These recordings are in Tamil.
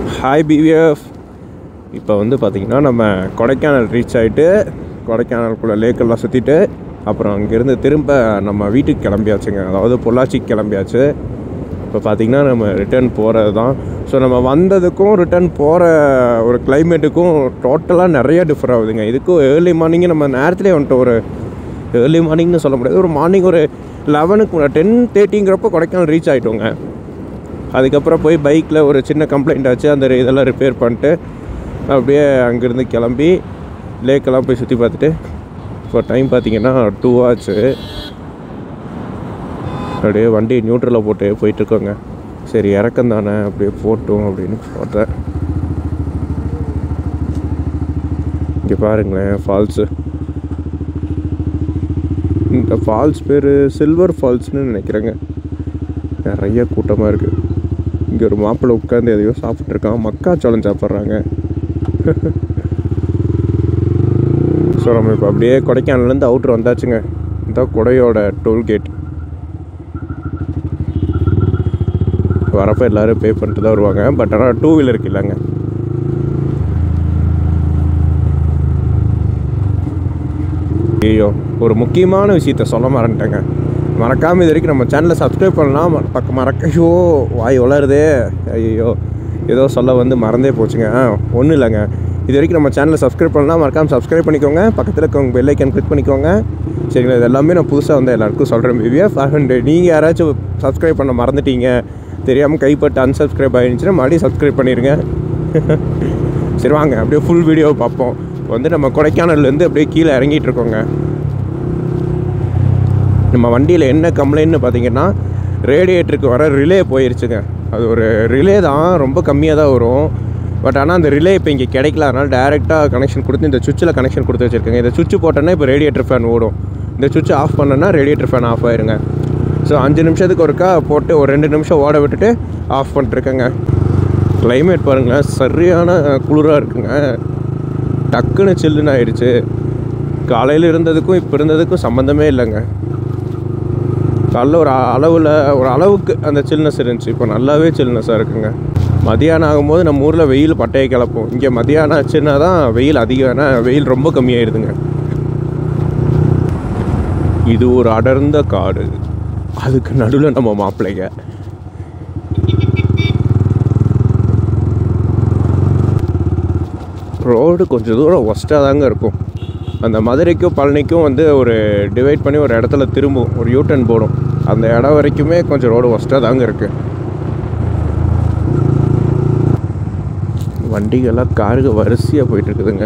ஹாய் பிவிஎஃப் இப்போ வந்து பார்த்திங்கன்னா நம்ம கொடைக்கானல் ரீச் ஆகிட்டு கொடைக்கானலுக்குள்ளே லேக்கெல்லாம் சுற்றிட்டு அப்புறம் அங்கேருந்து திரும்ப நம்ம வீட்டுக்கு கிளம்பியாச்சுங்க அதாவது பொள்ளாச்சிக்கு கிளம்பியாச்சு இப்போ பார்த்திங்கன்னா நம்ம ரிட்டர்ன் போகிறது தான் ஸோ நம்ம வந்ததுக்கும் ரிட்டர்ன் போகிற ஒரு கிளைமேட்டுக்கும் டோட்டலாக நிறைய டிஃபர் ஆகுதுங்க இதுக்கும் ஏர்லி மார்னிங்கே நம்ம நேரத்துலேயே வந்துட்டு ஒரு ஏர்லி மார்னிங்னு சொல்ல முடியாது ஒரு மார்னிங் ஒரு லெவனுக்கு டென் தேர்ட்டிங்கிறப்போ கொடைக்கானல் ரீச் ஆகிட்டோங்க அதுக்கப்புறம் போய் பைக்கில் ஒரு சின்ன கம்ப்ளைண்ட் ஆச்சு அந்த இதெல்லாம் ரிப்பேர் பண்ணிட்டு அப்படியே அங்கேருந்து கிளம்பி லேக்கெல்லாம் போய் சுற்றி பார்த்துட்டு இப்போ டைம் பார்த்தீங்கன்னா டூ ஆச்சு அப்படியே வண்டி நியூட்ரலில் போட்டு போயிட்டுருக்கோங்க சரி இறக்கம் தானே அப்படியே போட்டோம் அப்படின்னு போட்டேன் இங்கே பாருங்களேன் ஃபால்ஸு இந்த ஃபால்ஸ் பேர் சில்வர் ஃபால்ஸ்னு நினைக்கிறேங்க நிறைய கூட்டமாக இருக்குது இங்கே ஒரு மாப்பிள்ளை உட்காந்து எதையோ சாப்பிட்ருக்கான் மக்காச்சோளம் சாப்பிட்றாங்க ஸோ நம்ம இப்போ அப்படியே கொடைக்கானல்லேருந்து அவுட்ரு வந்தாச்சுங்க இதான் கொடையோட டோல்கேட் வரப்போ எல்லோரும் பே பண்ணிட்டு தான் வருவாங்க பட் ஆனால் டூ வீலருக்கு இல்லைங்க ஐயோ ஒரு முக்கியமான விஷயத்த சொல்ல மறந்துட்டேங்க மறக்காமல் இது வரைக்கும் நம்ம சேனலை சப்ஸ்கிரைப் பண்ணலாம் ம- பக்கம் மறக்க ஐயோ வாய் வளருதே ஐயோ ஏதோ சொல்ல வந்து மறந்தே போச்சுங்க ஆ ஒன்றும் இல்லைங்க இது வரைக்கும் நம்ம சேனலை சப்ஸ்கிரைப் பண்ணலாம் மறக்காமல் சப்ஸ்கிரைப் பண்ணிக்கோங்க பக்கத்தில் இருக்கவங்க பெல் ஐக்கன் கிளிக் பண்ணிக்கோங்க சரிங்களா இது எல்லாமே நான் புதுசாக வந்து எல்லாருக்கும் சொல்கிறேன் பிவிஎஃப் அண்ட் நீங்கள் யாராச்சும் சப்ஸ்கிரைப் பண்ண மறந்துட்டீங்க தெரியாமல் கைப்பட்டு unsubscribe ஆகிருந்துச்சுன்னா மறுபடியும் சப்ஸ்கிரைப் பண்ணிடுங்க சரி வாங்க அப்படியே ஃபுல் வீடியோ பார்ப்போம் இப்போ வந்து நம்ம கொடைக்கானல்லேருந்து அப்படியே கீழே இறங்கிட்டு இருக்கோங்க நம்ம வண்டியில் என்ன கம்ப்ளைண்ட்னு பார்த்தீங்கன்னா ரேடியேட்டருக்கு வர ரிலே போயிருச்சுங்க அது ஒரு ரிலே தான் ரொம்ப கம்மியாக தான் வரும் பட் ஆனால் அந்த ரிலே இப்போ இங்கே கிடைக்கல அதனால் டேரெக்டாக கனெக்ஷன் கொடுத்து இந்த சுவிட்சில் கனெக்ஷன் கொடுத்து வச்சுருக்கேங்க இந்த சுவிட்ச் போட்டோன்னா இப்போ ரேடியேட்டர் ஃபேன் ஓடும் இந்த சுவிட்ச் ஆஃப் பண்ணோன்னா ரேடியேட்டர் ஃபேன் ஆஃப் ஆயிருங்க ஸோ அஞ்சு நிமிஷத்துக்கு ஒருக்கா போட்டு ஒரு ரெண்டு நிமிஷம் ஓட விட்டுட்டு ஆஃப் பண்ணிட்டுருக்கேங்க கிளைமேட் பாருங்களேன் சரியான குளிராக இருக்குங்க டக்குன்னு சில்லுன்னு ஆயிடுச்சு காலையில் இருந்ததுக்கும் இப்போ இருந்ததுக்கும் சம்மந்தமே இல்லைங்க காலைல ஒரு அளவில் ஒரு அளவுக்கு அந்த சில்னஸ் இருந்துச்சு இப்போ நல்லாவே சில்னஸாக இருக்குங்க மதியானம் ஆகும்போது நம்ம ஊரில் வெயில் பட்டையை கிளப்போம் இங்கே மதியானம் ஆச்சுன்னா தான் வெயில் அதிகம் ஏன்னா வெயில் ரொம்ப கம்மியாயிடுதுங்க இது ஒரு அடர்ந்த காடு அதுக்கு நடுவில் நம்ம மாப்பிள்ளைங்க ரோடு கொஞ்சம் தூரம் ஒஸ்ட்டாக தாங்க இருக்கும் அந்த மதுரைக்கும் பழனிக்கும் வந்து ஒரு டிவைட் பண்ணி ஒரு இடத்துல திரும்பும் ஒரு யூட்டன் போடும் அந்த இடம் வரைக்குமே கொஞ்சம் ரோடு ஒஸ்ட்டாக தாங்க இருக்குது வண்டிகள்லாம் காருங்க வரிசையாக போயிட்டு இருக்குதுங்க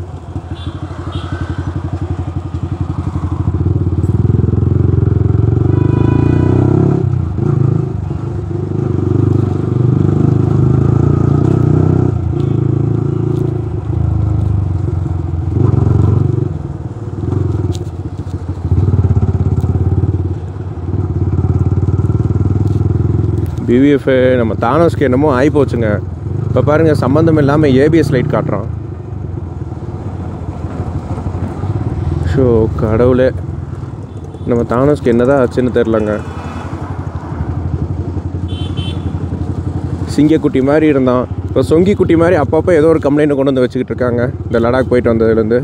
பிவிஎஃப் நம்ம தானோஸ்க்கு என்னமோ ஆகி போச்சுங்க இப்போ பாருங்கள் சம்மந்தம் இல்லாமல் ஏபிஎஸ் லைட் காட்டுறான் ஷோ கடவுளே நம்ம தானோஸ்க்கு என்னதான் ஆச்சுன்னு தெரிலங்க சிங்கக்குட்டி மாதிரி இருந்தான் இப்போ சொங்கி குட்டி மாதிரி அப்பப்போ ஏதோ ஒரு கம்ப்ளைண்ட் கொண்டு வந்து வச்சுக்கிட்டு இருக்காங்க இந்த லடாக் போயிட்டு வந்ததுலேருந்து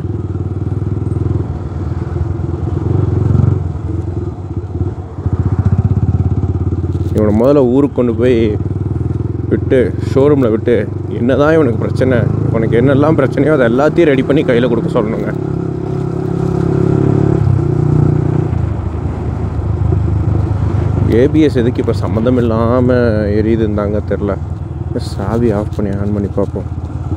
இவனை முதல்ல ஊருக்கு கொண்டு போய் விட்டு ஷோரூமில் விட்டு என்னதான் இவனுக்கு பிரச்சனை உனக்கு என்னெல்லாம் பிரச்சனையோ அதை எல்லாத்தையும் ரெடி பண்ணி கையில் கொடுக்க சொல்லணுங்க ஏபிஎஸ் எதுக்கு இப்போ சம்மந்தம் இல்லாமல் எரியுதுந்தாங்க தெரில சாவி ஆஃப் பண்ணி ஆன் பண்ணி பார்ப்போம்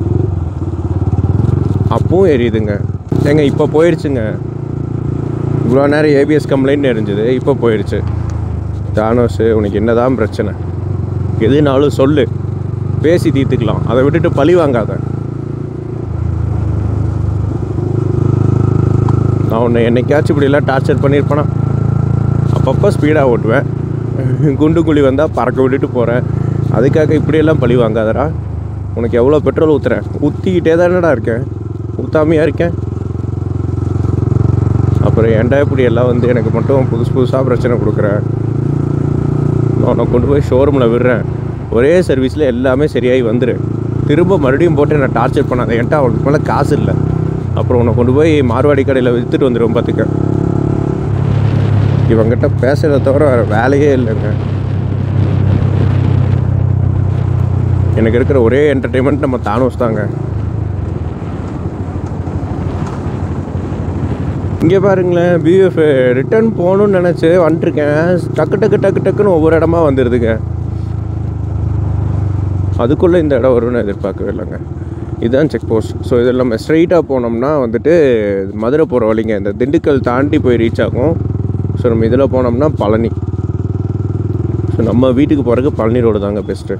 அப்பவும் எரியுதுங்க ஏங்க இப்போ போயிடுச்சுங்க இவ்வளோ நேரம் ஏபிஎஸ் கம்ப்ளைண்ட் எரிஞ்சுது இப்போ போயிடுச்சு தானோஸு உனக்கு என்னதான் பிரச்சனை எதுனாலும் சொல்லு பேசி தீர்த்துக்கலாம் அதை விட்டுட்டு பழி வாங்காத நான் உன்னை என்னைக்காச்சும் இப்படிலாம் டார்ச்சர் பண்ணியிருப்பேனா அப்பப்போ ஸ்பீடாக ஓட்டுவேன் குண்டு குழி வந்தால் பறக்க விட்டுட்டு போகிறேன் அதுக்காக இப்படியெல்லாம் பழி வாங்காதடா உனக்கு எவ்வளோ பெட்ரோல் ஊற்றுறேன் ஊற்றிக்கிட்டே தானடா இருக்கேன் ஊற்றாமையாக இருக்கேன் அப்புறம் ஏன்டா இப்படி எல்லாம் வந்து எனக்கு மட்டும் புதுசு புதுசாக பிரச்சனை கொடுக்குற நான் உன்னை கொண்டு போய் ஷோரூமில் விடுறேன் ஒரே சர்வீஸில் எல்லாமே சரியாகி வந்துரு திரும்ப மறுபடியும் போட்டு என்னை டார்ச்சர் பண்ணாத என்கிட்ட அவளுக்கு மேலே காசு இல்லை அப்புறம் உன்னை கொண்டு போய் மார்வாடி கடையில் விற்றுட்டு வந்துடுவோம் பார்த்துக்க இவங்கிட்ட பேசுகிறத தவிர வேறு வேலையே இல்லைங்க எனக்கு இருக்கிற ஒரே என்டர்டெயின்மெண்ட் நம்ம தானோஸ் தாங்க இங்கே பாருங்களேன் பிஎஃப் ரிட்டர்ன் போகணும்னு நினச்சி வந்துட்டுருக்கேன் டக்கு டக்கு டக்கு டக்குன்னு ஒவ்வொரு இடமா வந்துடுதுங்க அதுக்குள்ளே இந்த இடம் வரும்னு எதிர்பார்க்கவே இல்லைங்க இதுதான் செக் போஸ்ட் ஸோ இதில் நம்ம ஸ்ட்ரைட்டாக போனோம்னா வந்துட்டு மதுரை போகிற வழிங்க இந்த திண்டுக்கல் தாண்டி போய் ரீச் ஆகும் ஸோ நம்ம இதில் போனோம்னா பழனி ஸோ நம்ம வீட்டுக்கு போகிறதுக்கு பழனி ரோடு தாங்க பெஸ்ட்டு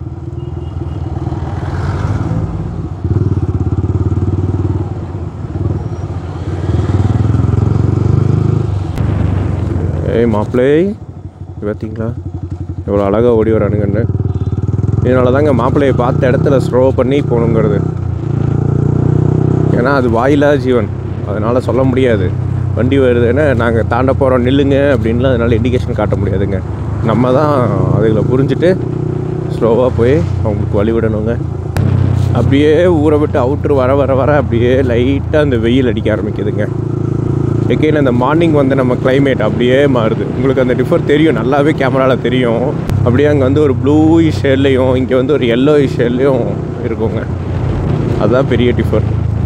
ஏய் மாப்பிள்ளை இது பார்த்தீங்களா எவ்வளோ அழகாக ஓடி வரானுங்கன்னு இதனால தாங்க மாப்பிள்ளையை பார்த்த இடத்துல ஸ்லோ பண்ணி போகணுங்கிறது ஏன்னா அது வாயிலா ஜீவன் அதனால் சொல்ல முடியாது வண்டி வருதுன்னா நாங்கள் தாண்ட போகிறோம் நில்லுங்க அப்படின்லாம் அதனால் இண்டிகேஷன் காட்ட முடியாதுங்க நம்ம தான் அதுகளை புரிஞ்சுட்டு ஸ்லோவாக போய் அவங்களுக்கு வழி விடணுங்க அப்படியே ஊரை விட்டு அவுட்ரு வர வர வர அப்படியே லைட்டாக அந்த வெயில் அடிக்க ஆரம்பிக்குதுங்க எகைன் அந்த மார்னிங் வந்து நம்ம climate அப்படியே மாறுது உங்களுக்கு அந்த டிஃபர் தெரியும் நல்லாவே கேமராவில் தெரியும் அப்படியே அங்கே வந்து ஒரு ப்ளூ ஷேட்லேயும் இங்கே வந்து ஒரு எல்லோ ஷேட்லேயும் இருக்குங்க அதுதான் பெரிய டிஃபர்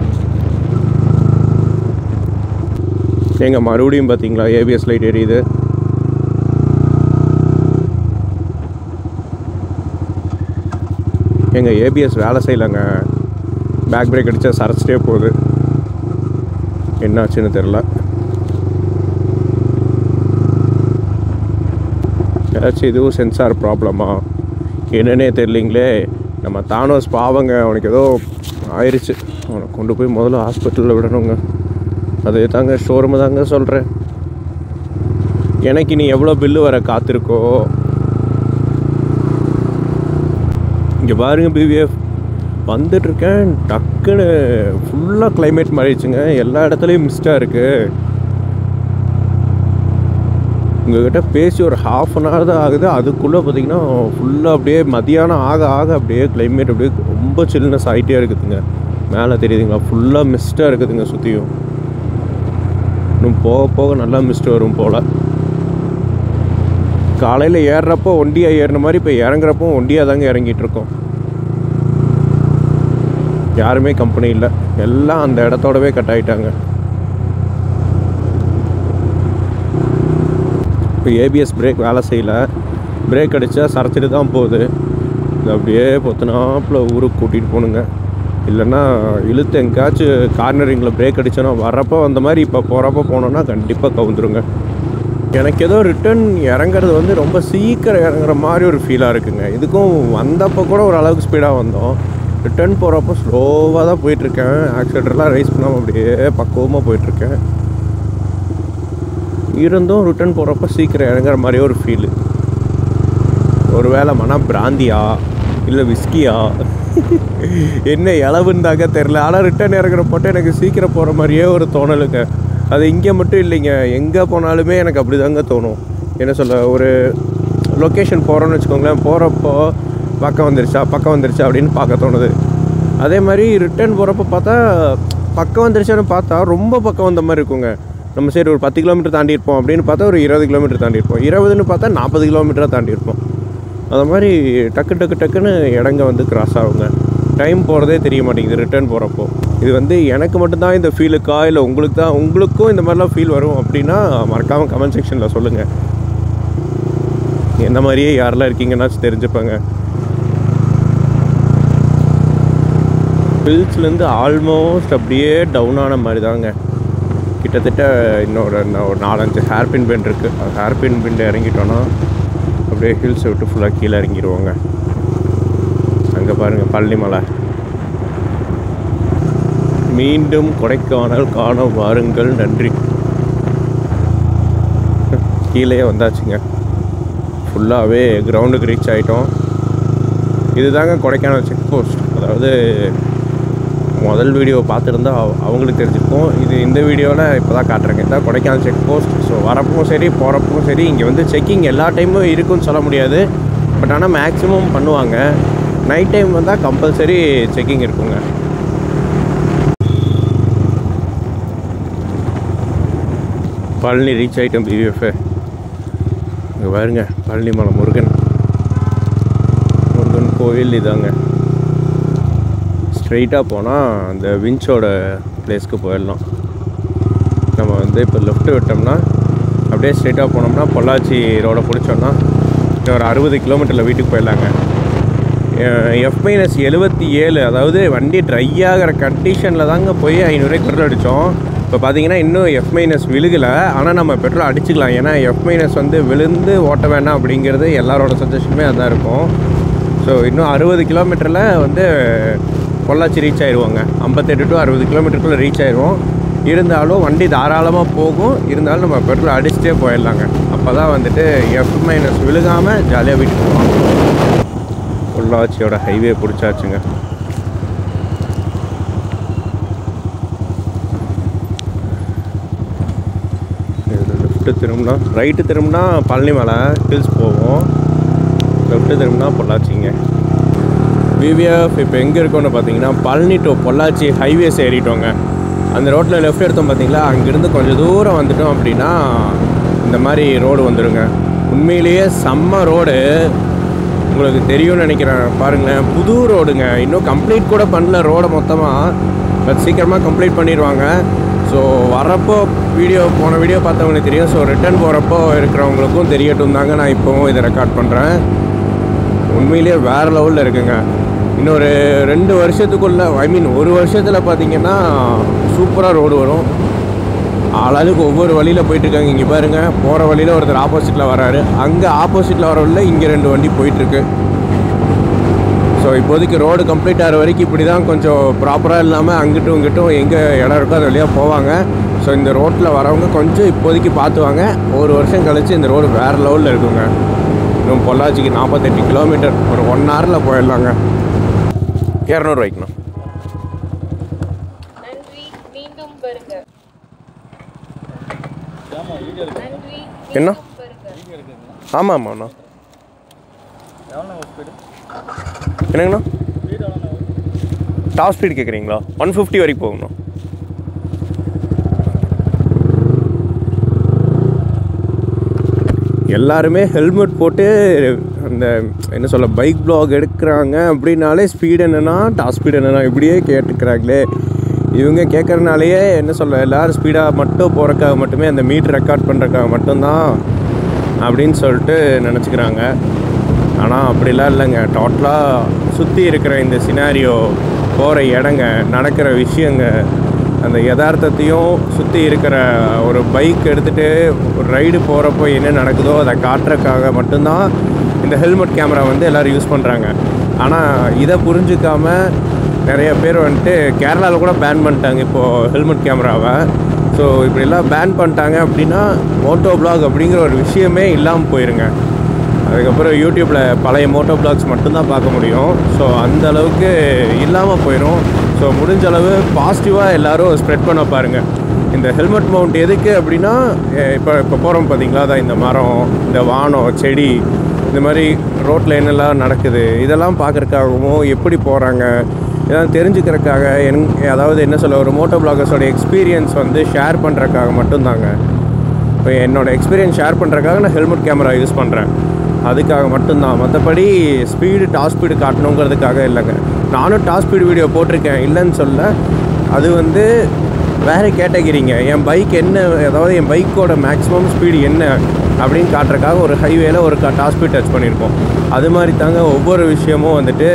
ஏங்க மறுபடியும் பார்த்தீங்களா ஏபிஎஸ் லைட் எரியுது எங்க ஏபிஎஸ் வேலை செய்யலைங்க பேக் பிரேக் அடித்தா சரைச்சிட்டே போகுது என்னாச்சுன்னு தெரில ஏதாச்சும் இதுவும் சென்சார் ப்ராப்ளமா என்னன்னே தெரிலிங்களே நம்ம தானோஸ் பாவங்க அவனுக்கு ஏதோ ஆயிடுச்சு அவனை கொண்டு போய் முதல்ல ஹாஸ்பிட்டலில் விடணுங்க அதே தாங்க ஷோரூமு தாங்க சொல்கிறேன் எனக்கு நீ எவ்வளோ பில்லு வர காத்திருக்கோ இங்கே பாருங்க பிவிஎஃப் வந்துட்டுருக்கேன் டக்குன்னு ஃபுல்லாக climate மாறிடுச்சுங்க எல்லா இடத்துலையும் மிஸ்டாக இருக்குது உங்ககிட்ட பேசி ஒரு ஹாஃப் அன் ஹவர் தான் ஆகுது அதுக்குள்ளே பார்த்தீங்கன்னா ஃபுல்லாக அப்படியே மதியானம் ஆக ஆக அப்படியே climate அப்படியே ரொம்ப சில்னஸ் ஆகிட்டே இருக்குதுங்க மேலே தெரியுதுங்களா ஃபுல்லாக மிஸ்டாக இருக்குதுங்க சுற்றியும் இன்னும் போக போக நல்லா மிஸ்ட் வரும் போல் காலையில் ஏறுறப்போ ஒண்டியாக ஏறின மாதிரி இப்போ இறங்குறப்போ ஒண்டியாக தாங்க இறங்கிட்டு இருக்கோம் யாருமே கம்பெனி இல்லை எல்லாம் அந்த இடத்தோடவே கட் ஆகிட்டாங்க இப்போ ஏபிஎஸ் பிரேக் வேலை செய்யலை பிரேக் அடித்தா சரைச்சிட்டு தான் போகுது இது அப்படியே பொத்துனாப்பில் ஊருக்கு கூட்டிகிட்டு போகணுங்க இல்லைன்னா இழுத்து எங்கேயாச்சும் கார்னரிங்கில் பிரேக் அடிச்சோன்னா வர்றப்போ அந்த மாதிரி இப்போ போகிறப்போ போனோன்னா கண்டிப்பாக கவுந்துருங்க எனக்கு ஏதோ ரிட்டர்ன் இறங்குறது வந்து ரொம்ப சீக்கிரம் இறங்குற மாதிரி ஒரு ஃபீலாக இருக்குங்க இதுக்கும் வந்தப்போ கூட ஒரு அளவுக்கு ஸ்பீடாக வந்தோம் ரிட்டர்ன் போகிறப்போ ஸ்லோவாக தான் போயிட்டுருக்கேன் ஆக்சிலேட்டர்லாம் ரைஸ் பண்ணாமல் அப்படியே பக்குவமாக போயிட்டுருக்கேன் இருந்தும் ரிட்டர்ன் போகிறப்ப சீக்கிரம் இறங்குற மாதிரியே ஒரு ஃபீலு ஒருவேளை மன பிராந்தியா இல்லை விஸ்கியா என்ன இளவுந்தாங்க தெரில ஆனால் ரிட்டர்ன் இறங்குறப்போட்டு எனக்கு சீக்கிரம் போகிற மாதிரியே ஒரு தோணலுங்க அது இங்கே மட்டும் இல்லைங்க எங்கே போனாலுமே எனக்கு அப்படி தாங்க தோணும் என்ன சொல்ல ஒரு லொக்கேஷன் போகிறோன்னு வச்சுக்கோங்களேன் போகிறப்போ பக்கம் வந்துருச்சா பக்கம் வந்துருச்சா அப்படின்னு பார்க்க தோணுது அதே மாதிரி ரிட்டர்ன் போகிறப்ப பார்த்தா பக்கம் வந்துருச்சான்னு பார்த்தா ரொம்ப பக்கம் வந்த மாதிரி இருக்குங்க நம்ம சரி ஒரு பத்து கிலோமீட்டர் தாண்டி இருப்போம் அப்படின்னு பார்த்தா ஒரு இருபது கிலோமீட்டர் தாண்டி இருப்போம் இருபதுன்னு பார்த்தா நாற்பது கிலோமீட்டராக தாண்டி இருப்போம் அது மாதிரி டக்கு டக்கு டக்குன்னு இடங்க வந்து கிராஸ் ஆகுங்க டைம் போகிறதே தெரிய மாட்டேங்குது ரிட்டர்ன் போகிறப்போ இது வந்து எனக்கு மட்டும்தான் இந்த ஃபீலுக்கா இல்லை உங்களுக்கு தான் உங்களுக்கும் இந்த மாதிரிலாம் ஃபீல் வரும் அப்படின்னா மறக்காமல் கமெண்ட் செக்ஷனில் சொல்லுங்கள் என்ன மாதிரியே யாரெல்லாம் இருக்கீங்கன்னாச்சும் தெரிஞ்சுப்பாங்க ஹில்ஸ்லேருந்து ஆல்மோஸ்ட் அப்படியே டவுன் ஆன மாதிரி தாங்க கிட்டத்தட்ட இன்னொரு இன்னும் ஒரு நாலஞ்சு ஹேர்பின் பெண்ட் இருக்குது அது ஹேர்பின் பெண்ட் இறங்கிட்டோன்னா அப்படியே ஹில்ஸை விட்டு ஃபுல்லாக கீழே இறங்கிடுவோங்க அங்கே பாருங்கள் பள்ளிமலை மீண்டும் கொடைக்கானல் காண வாருங்கள் நன்றி கீழே வந்தாச்சுங்க ஃபுல்லாகவே கிரவுண்டுக்கு ரீச் ஆகிட்டோம் இதுதாங்க கொடைக்கானல் செக் போஸ்ட் அதாவது முதல் வீடியோ பார்த்துருந்தா அவ- அவங்களுக்கு தெரிஞ்சிருக்கும் இது இந்த வீடியோவில் இப்போ தான் காட்டுறேங்க இதான் கொடைக்கானல் செக் போஸ்ட் ஸோ வரப்பவும் சரி போகிறப்பவும் சரி இங்கே வந்து செக்கிங் எல்லா டைமும் இருக்குன்னு சொல்ல முடியாது பட் ஆனால் மேக்ஸிமம் பண்ணுவாங்க நைட் டைம் வந்தால் கம்பல்சரி செக்கிங் இருக்குங்க பழனி ரீச் ஆகிட்டோம் பிவிஎஃப் இங்கே பாருங்க பழனி மலை முருகன் முருகன் கோயில் இதாங்க ஸ்ட்ரெயிட்டாக போனால் அந்த வின்ச்சோட பிளேஸ்க்கு போயிடலாம் நம்ம வந்து இப்போ லெஃப்ட் விட்டோம்னா அப்படியே ஸ்ட்ரெயிட்டாக போனோம்னா பொள்ளாச்சி ரோடை பிடிச்சோம்னா இன்னும் ஒரு அறுபது கிலோமீட்டரில் வீட்டுக்கு போயிடலாங்க எஃப் மைனஸ் எழுபத்தி ஏழு அதாவது வண்டி ட்ரை ஆகிற கண்டிஷனில் தாங்க போய் ஐநூறுரூவாய்க்கு பெட்ரோல் அடித்தோம் இப்போ பார்த்தீங்கன்னா இன்னும் எஃப் மைனஸ் விழுகலை ஆனால் நம்ம பெட்ரோல் அடிச்சுக்கலாம் ஏன்னா எஃப் மைனஸ் வந்து விழுந்து ஓட்ட வேணாம் அப்படிங்கிறது எல்லாரோட சஜஷனுமே அதான் இருக்கும் ஸோ இன்னும் அறுபது கிலோமீட்டரில் வந்து பொள்ளாச்சி ரீச் ஆயிடுவாங்க ஐம்பத்தெட்டு டு அறுபது கிலோமீட்டருக்குள்ளே ரீச் ஆயிடுவோம் இருந்தாலும் வண்டி தாராளமாக போகும் இருந்தாலும் நம்ம பெட்ரோல் அடிச்சுட்டே போயிடலாங்க அப்போ தான் வந்துட்டு எஃப் மைனஸ் விழுகாமல் ஜாலியாக வீட்டுக்கு போகலாம் பொள்ளாச்சியோட ஹைவே பிடிச்சாச்சுங்க லெஃப்ட்டு திரும்பினா ரைட்டு திரும்பினா பழனி மலை ஹில்ஸ் போவோம் லெஃப்ட்டு திரும்பினா பொள்ளாச்சிங்க விவிஎஃப் இப்போ எங்கே இருக்கோன்னு பார்த்தீங்கன்னா பழனி டு பொள்ளாச்சி ஹைவேஸ் ஏறிட்டோங்க அந்த ரோட்டில் லெஃப்ட் எடுத்தோம் பார்த்தீங்களா அங்கேருந்து கொஞ்சம் தூரம் வந்துட்டோம் அப்படின்னா இந்த மாதிரி ரோடு வந்துடுங்க உண்மையிலேயே செம்ம ரோடு உங்களுக்கு தெரியும்னு நினைக்கிறேன் பாருங்களேன் புது ரோடுங்க இன்னும் கம்ப்ளீட் கூட பண்ணல ரோடை மொத்தமாக பட் சீக்கிரமாக கம்ப்ளீட் பண்ணிடுவாங்க ஸோ வரப்போ வீடியோ போன வீடியோ பார்த்தவங்களுக்கு தெரியும் ஸோ ரிட்டர்ன் போகிறப்போ இருக்கிறவங்களுக்கும் தெரியட்டும் தாங்க நான் இப்போவும் இதை ரெக்கார்ட் பண்ணுறேன் உண்மையிலேயே வேறு லெவலில் இருக்குங்க இன்னொரு ரெண்டு வருஷத்துக்குள்ள ஐ மீன் ஒரு வருஷத்தில் பார்த்தீங்கன்னா சூப்பராக ரோடு வரும் ஆளாளுக்கு ஒவ்வொரு வழியில் போயிட்டுருக்காங்க இங்கே பாருங்க போகிற வழியில் ஒருத்தர் ஆப்போசிட்டில் வராரு அங்கே ஆப்போசிட்டில் வர வழியில் இங்கே ரெண்டு வண்டி போயிட்டுருக்கு ஸோ இப்போதைக்கு ரோடு கம்ப்ளீட் ஆகிற வரைக்கும் இப்படி தான் கொஞ்சம் ப்ராப்பராக இல்லாமல் அங்கிட்டும் இங்கிட்டும் எங்கே இடம் இருக்கோ அது வழியாக போவாங்க ஸோ இந்த ரோட்டில் வரவங்க கொஞ்சம் இப்போதைக்கு பார்த்துவாங்க ஒரு வருஷம் கழிச்சு இந்த ரோடு வேறு லெவலில் இருக்குங்க இன்னும் பொள்ளாச்சிக்கு நாற்பத்தெட்டு கிலோமீட்டர் ஒரு ஒன் ஹவரில் போயிடலாங்க இரநூறுவாய்க்குண்ணா நன்றி மீண்டும் வருங்க நன்றி என்ன? மீண்டும் வருங்க ஆமாம் ஆமாண்ணா என்னங்கண்ணா டாப் ஸ்பீட் கேட்குறீங்களா ஒன் ஃபிஃப்டி வரைக்கும் போகணும் எல்லாருமே ஹெல்மெட் போட்டு அந்த என்ன சொல்ல பைக் ப்ளாக் எடுக்கிறாங்க அப்படின்னாலே ஸ்பீடு என்னென்னா டாப் ஸ்பீடு என்னென்னா இப்படியே கேட்டுக்கிறாங்களே இவங்க கேட்குறனாலேயே என்ன சொல்ல எல்லோரும் ஸ்பீடாக மட்டும் போகிறக்காக மட்டுமே அந்த மீட்டர் ரெக்கார்ட் பண்ணுறக்காக மட்டும்தான் அப்படின்னு சொல்லிட்டு நினச்சிக்கிறாங்க ஆனால் அப்படிலாம் இல்லைங்க டோட்டலாக சுற்றி இருக்கிற இந்த சினாரியோ போகிற இடங்க நடக்கிற விஷயங்க அந்த யதார்த்தத்தையும் சுற்றி இருக்கிற ஒரு பைக் எடுத்துகிட்டு ஒரு ரைடு போகிறப்போ என்ன நடக்குதோ அதை காட்டுறதுக்காக மட்டும்தான் இந்த ஹெல்மெட் கேமரா வந்து எல்லோரும் யூஸ் பண்ணுறாங்க ஆனால் இதை புரிஞ்சுக்காம நிறைய பேர் வந்துட்டு கேரளாவில் கூட பேன் பண்ணிட்டாங்க இப்போது ஹெல்மெட் கேமராவை ஸோ இப்படிலாம் பேன் பண்ணிட்டாங்க அப்படின்னா மோட்டோ பிளாக் அப்படிங்கிற ஒரு விஷயமே இல்லாமல் போயிருங்க அதுக்கப்புறம் யூடியூப்பில் பழைய மோட்டோ பிளாக்ஸ் மட்டும்தான் பார்க்க முடியும் ஸோ அந்த அளவுக்கு இல்லாமல் போயிடும் ஸோ முடிஞ்ச அளவு பாசிட்டிவாக எல்லோரும் ஸ்ப்ரெட் பண்ண பாருங்கள் இந்த ஹெல்மெட் மவுண்ட் எதுக்கு அப்படின்னா எ- இப்போ இப்போ போகிறோம் பார்த்தீங்களா அதான் இந்த மரம் இந்த வானம் செடி இந்த மாதிரி ரோட்டில் என்னெல்லாம் நடக்குது இதெல்லாம் பார்க்குறக்காகவும் எப்படி போகிறாங்க இதெல்லாம் தெரிஞ்சுக்கிறதுக்காக என் அதாவது என்ன சொல்ல ஒரு மோட்டோ பிளாகர்ஸோட எக்ஸ்பீரியன்ஸ் வந்து ஷேர் பண்ணுறதுக்காக மட்டும்தாங்க இப்போ என்னோட எக்ஸ்பீரியன்ஸ் ஷேர் பண்ணுறதுக்காக நான் ஹெல்மெட் கேமரா யூஸ் பண்ணுறேன் அதுக்காக மட்டும்தான் மற்றபடி ஸ்பீடு டாப் ஸ்பீடு காட்டணுங்கிறதுக்காக இல்லைங்க நானும் டாப் ஸ்பீடு வீடியோ போட்டிருக்கேன் இல்லைன்னு சொல்ல அது வந்து வேறு கேட்டகிரிங்க என் பைக் என்ன அதாவது என் பைக்கோட மேக்ஸிமம் ஸ்பீடு என்ன அப்படின்னு காட்டுறதுக்காக ஒரு ஹைவேல ஒரு டாப் ஸ்பீட் டச் பண்ணியிருக்கோம் அது மாதிரி தாங்க ஒவ்வொரு விஷயமும் வந்துட்டு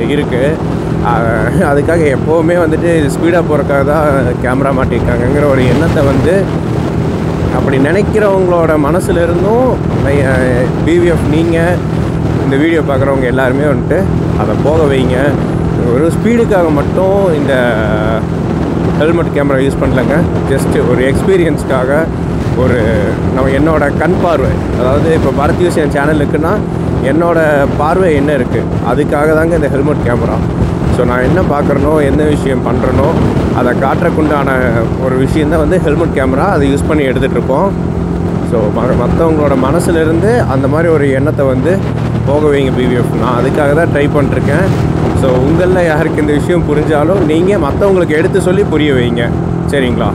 இருக்குது அதுக்காக எப்போவுமே வந்துட்டு ஸ்பீடாக போகிறக்காக தான் கேமரா மாட்டியிருக்காங்கங்கிற ஒரு எண்ணத்தை வந்து அப்படி நினைக்கிறவங்களோட மனசுல இருந்தும் பிவிஎஃப் நீங்கள் இந்த வீடியோ பார்க்குறவங்க எல்லாருமே வந்துட்டு அதை போக வைங்க ஒரு ஸ்பீடுக்காக மட்டும் இந்த ஹெல்மெட் கேமரா யூஸ் பண்ணலங்க ஜஸ்ட் ஒரு எக்ஸ்பீரியன்ஸ்க்காக ஒரு நம்ம என்னோட கண் பார்வை அதாவது இப்போ பாரத் யூசியன் சேனல் இருக்குன்னா என்னோட பார்வை என்ன இருக்குது அதுக்காக தாங்க இந்த ஹெல்மெட் கேமரா ஸோ நான் என்ன பார்க்குறனோ என்ன விஷயம் பண்ணுறனோ அதை காட்டுறக்குண்டான ஒரு விஷயந்தான் வந்து ஹெல்மெட் கேமரா அதை யூஸ் பண்ணி எடுத்துகிட்டு இருக்கோம் ஸோ மற்றவங்களோட மனசுலேருந்து அந்த மாதிரி ஒரு எண்ணத்தை வந்து போக வைங்க பிவிஎஃப் நான் அதுக்காக தான் ட்ரை பண்ணிருக்கேன் ஸோ உங்களில் யாருக்கு இந்த விஷயம் புரிஞ்சாலும் நீங்கள் மற்றவங்களுக்கு எடுத்து சொல்லி புரிய வைங்க சரிங்களா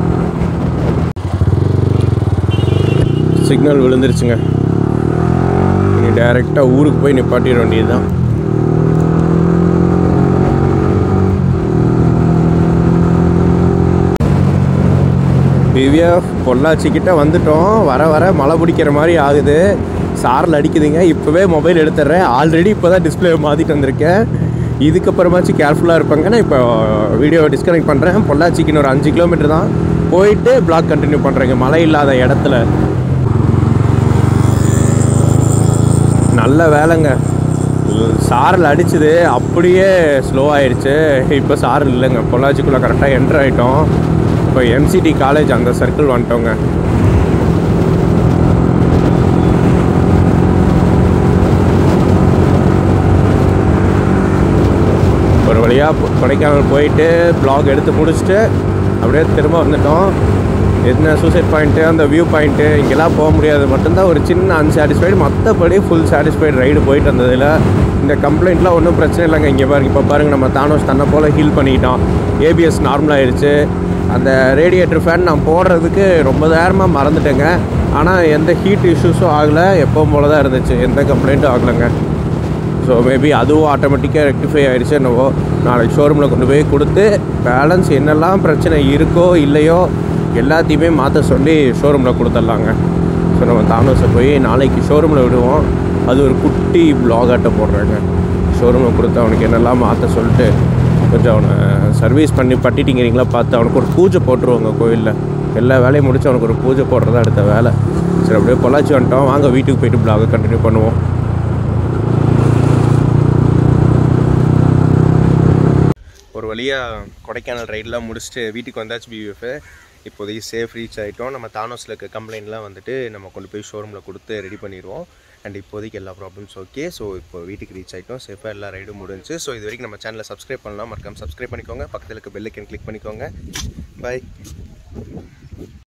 சிக்னல் விழுந்துருச்சுங்க இனி டைரெக்டாக ஊருக்கு போய் நிப்பாட்டிட வேண்டியது தான் திவ்யா பொள்ளாச்சிக்கிட்ட வந்துட்டோம் வர வர மழை பிடிக்கிற மாதிரி ஆகுது சாரில் அடிக்குதுங்க இப்போவே மொபைல் எடுத்துடுறேன் ஆல்ரெடி இப்போ தான் டிஸ்பிளே மாற்றிட்டு வந்திருக்கேன் இதுக்கப்புறமாச்சும் கேர்ஃபுல்லாக இருப்பாங்க நான் இப்போ வீடியோ டிஸ்கனெக்ட் பண்ணுறேன் பொள்ளாச்சிக்கு இன்னொரு அஞ்சு கிலோமீட்டர் தான் போயிட்டு பிளாக் கண்டினியூ பண்ணுறேங்க மழை இல்லாத இடத்துல நல்ல வேலைங்க சாரல் அடிச்சுது அப்படியே ஸ்லோ ஆயிடுச்சு இப்போ சாரல் இல்லைங்க பொள்ளாச்சிக்குள்ளே கரெக்டாக என்ட்ரு ஆகிட்டோம் இப்போ எம்சிடி காலேஜ் அந்த சர்க்கிள் வந்துட்டோங்க ஒரு வழியாக கொடைக்கானல் போயிட்டு பிளாக் எடுத்து முடிச்சுட்டு அப்படியே திரும்ப வந்துட்டோம் என்ன சூசைட் பாயிண்ட்டு அந்த வியூ பாயிண்ட்டு இங்கெல்லாம் போக முடியாது மட்டும்தான் ஒரு சின்ன அன்சாட்டிஸ்ஃபைடு மற்றபடி ஃபுல் சாட்டிஸ்ஃபைடு ரைடு போயிட்டு வந்ததில் இந்த கம்ப்ளைண்ட்லாம் ஒன்றும் பிரச்சனை இல்லைங்க இங்கே பாருங்க இப்போ பாருங்கள் நம்ம தானோஸ் தன்னை போல் ஹீல் பண்ணிக்கிட்டோம் ஏபிஎஸ் நார்மலாகிடுச்சு அந்த ரேடியேட்டர் ஃபேன் நான் போடுறதுக்கு ரொம்ப நேரமாக மறந்துட்டேங்க ஆனால் எந்த ஹீட் இஷ்யூஸும் ஆகலை எப்பவும் போல தான் இருந்துச்சு எந்த கம்ப்ளைண்ட்டும் ஆகலைங்க ஸோ மேபி அதுவும் ஆட்டோமேட்டிக்காக ரெக்டிஃபை ஆகிடுச்சு என்னவோ நாளைக்கு ஷோரூமில் கொண்டு போய் கொடுத்து பேலன்ஸ் என்னெல்லாம் பிரச்சனை இருக்கோ இல்லையோ எல்லாத்தையுமே மாற்ற சொல்லி ஷோரூமில் கொடுத்துட்லாங்க ஸோ நம்ம தாமஸை போய் நாளைக்கு ஷோரூமில் விடுவோம் அது ஒரு குட்டி பிளாகாட்ட போடுறாங்க ஷோரூமில் கொடுத்து அவனுக்கு என்னெல்லாம் மாற்ற சொல்லிட்டு கொஞ்சம் அவனை சர்வீஸ் பண்ணி பட்டிட்டிங்கிறீங்களா பார்த்து அவனுக்கு ஒரு பூஜை போட்டுருவாங்க கோயிலில் எல்லா வேலையும் முடிச்சு அவனுக்கு ஒரு பூஜை போடுறதா அடுத்த வேலை சரி அப்படியே பொள்ளாச்சி வந்துட்டோம் வாங்க வீட்டுக்கு போயிட்டு பிளாகை கண்டினியூ பண்ணுவோம் ஒரு வழியாக கொடைக்கானல் ரைடெலாம் முடிச்சுட்டு வீட்டுக்கு வந்தாச்சு பிவிஎஃப் இப்போதைக்கு சேஃப் ரீச் ஆகிட்டோம் நம்ம தானோஸில் இருக்க கம்ப்ளைண்ட்லாம் வந்துட்டு நம்ம கொண்டு போய் ஷோரூமில் கொடுத்து ரெடி பண்ணிடுவோம் அண்ட் இப்போதைக்கு எல்லா ப்ராப்ளம்ஸ் ஓகே ஸோ இப்போ வீட்டுக்கு ரீச் ஆகிட்டோம் சேஃபாக எல்லா ரைடும் முடிஞ்சு ஸோ இது வரைக்கும் நம்ம சேனலை சப்ஸ்கிரைப் பண்ணலாம் மறக்காம சப்ஸ்கிரைப் பண்ணிக்கோங்க பக்கத்தில் இருக்க பெல்லைக்கன் கிளிக் பண்ணிக்கோங்க பை